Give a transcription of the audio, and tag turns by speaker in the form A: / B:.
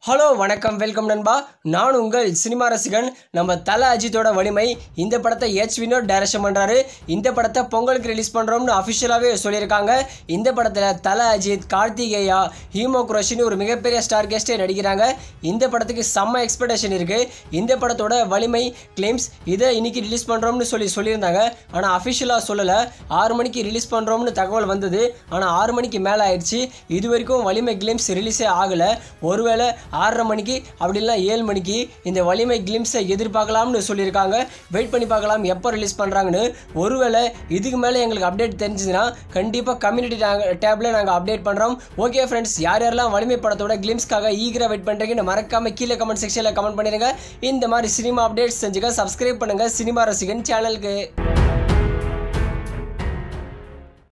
A: hello வணக்கம் welcome நண்பா நான் உங்கள் சினிமா ரசிகன் நம்ம தல அஜித்தோட வலிமை இந்த படத்தை எச் வினோத் டைரக்ஷன் பண்ணுறாரு இந்த படத்தை பொங்கலுக்கு ரிலீஸ் பண்ணுறோம்னு அஃபிஷியலாகவே சொல்லியிருக்காங்க இந்த படத்தில் தல அஜித் கார்த்திகேயா ஹீமோ குரோஷின்னு ஒரு மிகப்பெரிய ஸ்டார் கெஸ்ட்டே நடிக்கிறாங்க இந்த படத்துக்கு செம்ம எக்ஸ்பெக்டேஷன் இருக்குது இந்த படத்தோட வலிமை கிளைம்ஸ் இதை இன்னைக்கு ரிலீஸ் பண்ணுறோம்னு சொல்லி சொல்லியிருந்தாங்க ஆனால் அஃபிஷியலாக சொல்லலை ஆறு மணிக்கு ரிலீஸ் பண்ணுறோம்னு தகவல் வந்தது ஆனால் ஆறு மணிக்கு மேலே ஆயிடுச்சு இது வரைக்கும் வலிமை கிளிம்ஸ் ரிலீஸே ஆகலை ஒருவேளை ஆறரை மணிக்கு அப்படி இல்லை ஏழு மணிக்கு இந்த வலிமை கிளிம்ஸை எதிர்பார்க்கலாம்னு சொல்லியிருக்காங்க வெயிட் பண்ணி பார்க்கலாம் எப்போ ரிலீஸ் பண்ணுறாங்கன்னு ஒருவேளை இதுக்கு மேலே எங்களுக்கு அப்டேட் தெரிஞ்சதுன்னா கண்டிப்பாக கம்யூனிட்டி டேப்பில் நாங்கள் அப்டேட் பண்ணுறோம் ஓகே ஃப்ரெண்ட்ஸ் யார் யாரெல்லாம் வலிமை படத்தோட கிளிம்ஸ்க்காக ஈகராக வெயிட் பண்ணுறீங்கன்னு மறக்காம கீழே கமெண்ட் செக்ஷனில் கமெண்ட் பண்ணிடுங்க இந்த மாதிரி சினிமா அப்டேட்ஸ் செஞ்சுக்க சப்ஸ்கிரைப் பண்ணுங்கள் சினிமா ரசிகன் சேனலுக்கு